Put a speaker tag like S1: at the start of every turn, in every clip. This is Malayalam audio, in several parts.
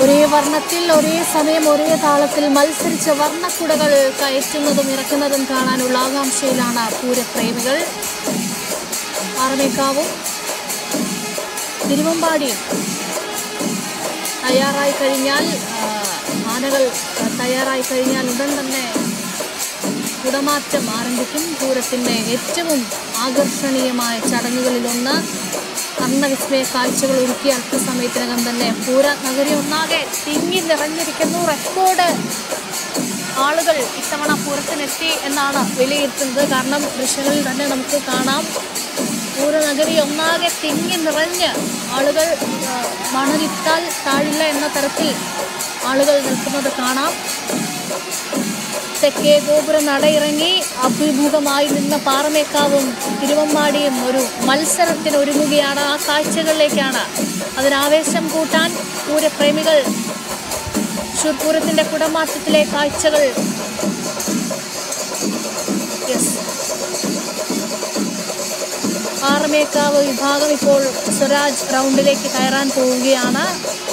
S1: ഒരേ വർണ്ണത്തിൽ ഒരേ സമയം ഒരേ താളത്തിൽ മത്സരിച്ച വർണ്ണക്കുടകൾ കയറ്റുന്നതും ഇറക്കുന്നതും കാണാനുള്ള ആകാംക്ഷയിലാണ് പൂരപ്രേമികൾ പാറമേക്കാവും തിരുവമ്പാടിയും തയ്യാറായി കഴിഞ്ഞാൽ ആ, ആനകൾ ആ, തയ്യാറായി കഴിഞ്ഞാൽ ഉടൻ തന്നെ കുടമാറ്റം ആരംഭിക്കും പൂരത്തിൻ്റെ ഏറ്റവും ആകർഷണീയമായ ചടങ്ങുകളിലൊന്ന് വർണ്ണവിസ്മയ കാഴ്ചകൾ ഒരുക്കിയ അല്പസമയത്തിനകം തന്നെ പൂര നഗരി ഒന്നാകെ തിങ്ങി നിറഞ്ഞിരിക്കുന്നു റെക്കോർഡ് ആളുകൾ ഇത്തവണ പൂരത്തിനെത്തി എന്നാണ് വിലയിരുത്തുന്നത് കാരണം ദൃശ്യങ്ങളിൽ തന്നെ നമുക്ക് കാണാം പൂരനഗരി ഒന്നാകെ തിങ്ങി നിറഞ്ഞ് ആളുകൾ ആ, മണലിട്ടാൽ താഴില്ല എന്ന തരത്തിൽ ആളുകൾ നിൽക്കുന്നത് കാണാം തെക്കേ ഗോപുര നടയിറങ്ങി അഭിമുഖമായി നിന്ന പാറമേക്കാവും തിരുവമ്മാടിയും ഒരു മത്സരത്തിന് ഒരുങ്ങുകയാണ് ആ കാഴ്ചകളിലേക്കാണ് അതിനാവേശം കൂട്ടാൻ പൂരപ്രേമികൾ തൃശ്ശൂർ കുടമാറ്റത്തിലെ കാഴ്ചകൾ യെസ് പാറമേക്കാവ് വിഭാഗം ഇപ്പോൾ സ്വരാജ് റൗണ്ടിലേക്ക് കയറാൻ പോവുകയാണ്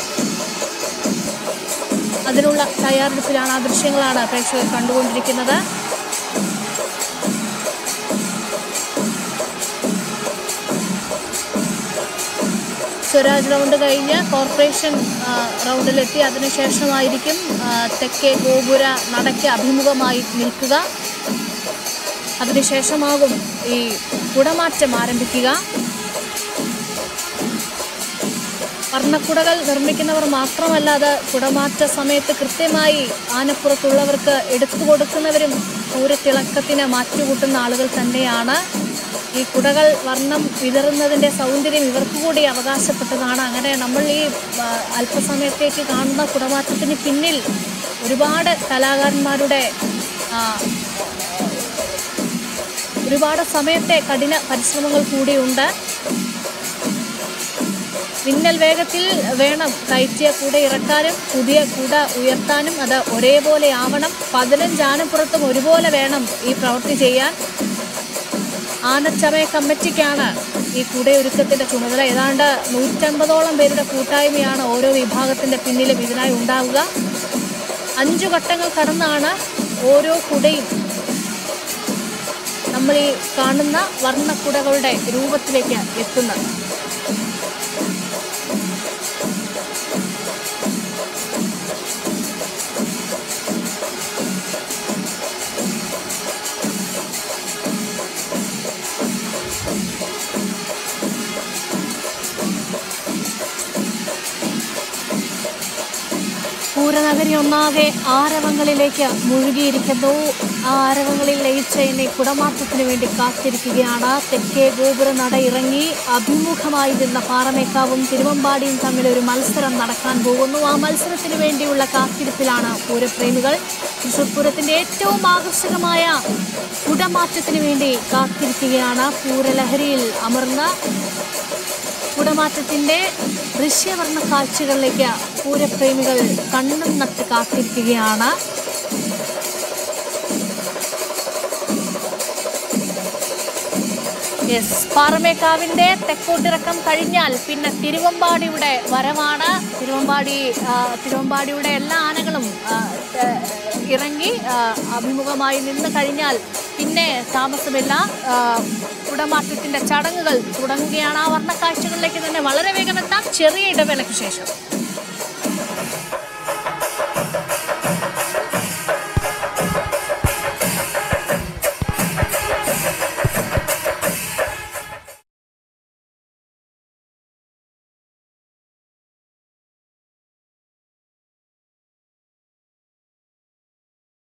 S1: അതിനുള്ള തയ്യാറെടുപ്പിലാണ് ആ ദൃശ്യങ്ങളാണ് പ്രേക്ഷകർ കണ്ടുകൊണ്ടിരിക്കുന്നത് സ്വരാജ് റൗണ്ട് കഴിഞ്ഞ് കോർപ്പറേഷൻ ആ, റൗണ്ടിലെത്തി അതിനുശേഷമായിരിക്കും ആ, തെക്കേ ഗോപുര നടയ്ക്ക് അഭിമുഖമായി നിൽക്കുക അതിനുശേഷമാകും ഈ കുടമാറ്റം ആരംഭിക്കുക വർണ്ണക്കുടകൾ നിർമ്മിക്കുന്നവർ മാത്രമല്ല അത് കുടമാറ്റ സമയത്ത് കൃത്യമായി ആനപ്പുറത്തുള്ളവർക്ക് എടുത്തു കൊടുക്കുന്നവരും പൂരത്തിളക്കത്തിന് മാറ്റുകൂട്ടുന്ന ആളുകൾ തന്നെയാണ് ഈ കുടകൾ വർണ്ണം വിതറുന്നതിൻ്റെ സൗന്ദര്യം ഇവർക്ക് കൂടി അവകാശപ്പെട്ടതാണ് അങ്ങനെ നമ്മൾ ഈ ആ, അല്പസമയത്തേക്ക് കാണുന്ന കുടമാറ്റത്തിന് പിന്നിൽ ഒരുപാട് കലാകാരന്മാരുടെ ആ, ഒരുപാട് സമയത്തെ കഠിന പരിശ്രമങ്ങൾ കൂടിയുണ്ട് മിന്നൽ വേഗത്തിൽ വേണം കയറ്റിയ കൂട ഇറക്കാനും പുതിയ കൂട ഉയർത്താനും അത് ഒരേപോലെ ആവണം പതിനഞ്ച് ആനപ്പുറത്തും ഒരുപോലെ വേണം ഈ പ്രവൃത്തി ചെയ്യാൻ ആനച്ചമയ കമ്മിറ്റിക്കാണ് ഈ കുടയൊരുക്കത്തിന്റെ ചുമതല ഏതാണ്ട് നൂറ്റമ്പതോളം പേരുടെ കൂട്ടായ്മയാണ് ഓരോ വിഭാഗത്തിന്റെ പിന്നിലും ഇതിനായി ഉണ്ടാവുക അഞ്ചു ഘട്ടങ്ങൾ കടന്നാണ് ഓരോ കുടയും നമ്മൾ ഈ കാണുന്ന വർണ്ണക്കുടകളുടെ രൂപത്തിലേക്ക് എത്തുന്നത് പൂരനഗരി ഒന്നാകെ ആരവങ്ങളിലേക്ക് മുഴുകിയിരിക്കുന്നു ആ ആരവങ്ങളിൽ ലയിച്ച ഇനി കുടമാറ്റത്തിന് വേണ്ടി കാത്തിരിക്കുകയാണ് തെക്കേ ഗോപുര നട ഇറങ്ങി അഭിമുഖമായി നിന്ന പാറമേക്കാവും തിരുവമ്പാടിയും തമ്മിൽ ഒരു മത്സരം നടക്കാൻ പോകുന്നു ആ മത്സരത്തിന് വേണ്ടിയുള്ള കാത്തിരിപ്പിലാണ് പൂരപ്രേമികൾ തൃശൂർ പൂരത്തിന്റെ ഏറ്റവും ആകർഷകമായ കുടമാറ്റത്തിന് വേണ്ടി കാത്തിരിക്കുകയാണ് പൂരലഹരിയിൽ അമർന്ന കുടമാറ്റത്തിന്റെ ദൃശ്യവർണ്ണ കാഴ്ചകളിലേക്ക് പൂരപ്രേമികൾ കണ്ണും നട്ട് കാത്തിരിക്കുകയാണ് യെസ് പാറമേക്കാവിന്റെ തെക്കോട്ടിറക്കം കഴിഞ്ഞാൽ പിന്നെ തിരുവമ്പാടിയുടെ വരവാണ് തിരുവമ്പാടി ആ, തിരുവമ്പാടിയുടെ എല്ലാ ആനകളും ആ, ഏ, ഇറങ്ങി ആ, അഭിമുഖമായി നിന്ന് കഴിഞ്ഞാൽ പിന്നെ താമസമില്ല ആ, കുടമാറ്റത്തിന്റെ ചടങ്ങുകൾ തുടങ്ങുകയാണ് ആ വർണ്ണക്കാഴ്ചകളിലേക്ക് തന്നെ വളരെ വേഗം എത്താം ചെറിയ ഇടവേളയ്ക്ക് ശേഷം